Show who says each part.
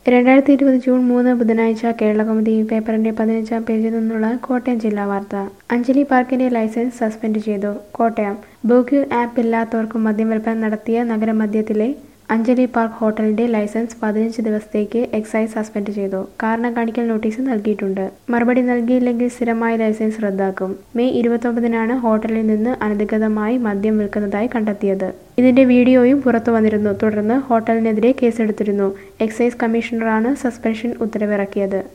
Speaker 1: രണ്ടായിരത്തി ഇരുപത് ജൂൺ മൂന്ന് ബുധനാഴ്ച കേരളകൗമുദി പേപ്പറിന്റെ പതിനഞ്ചാം പേജിൽ നിന്നുള്ള കോട്ടയം ജില്ലാ വാർത്ത അഞ്ജലി പാർക്കിന്റെ ലൈസൻസ് സസ്പെൻഡ് ചെയ്തു കോട്ടയം ബോഗ്യു ആപ്പ് ഇല്ലാത്തവർക്കും മദ്യം വിൽപ്പന നടത്തിയ നഗരമധ്യത്തിലെ അഞ്ജലി പാർക്ക് ഹോട്ടലിന്റെ ലൈസൻസ് പതിനഞ്ച് ദിവസത്തേക്ക് എക്സൈസ് സസ്പെൻഡ് ചെയ്തു കാരണം കാണിക്കൽ നോട്ടീസ് നൽകിയിട്ടുണ്ട് മറുപടി നൽകിയില്ലെങ്കിൽ സ്ഥിരമായി ലൈസൻസ് റദ്ദാക്കും മെയ് ഇരുപത്തൊമ്പതിനാണ് ഹോട്ടലിൽ നിന്ന് അനധികൃതമായി മദ്യം വിൽക്കുന്നതായി കണ്ടെത്തിയത് ഇതിന്റെ വീഡിയോയും പുറത്തു വന്നിരുന്നു തുടർന്ന് ഹോട്ടലിനെതിരെ കേസെടുത്തിരുന്നു എക്സൈസ് കമ്മീഷണറാണ് സസ്പെൻഷൻ ഉത്തരവിറക്കിയത്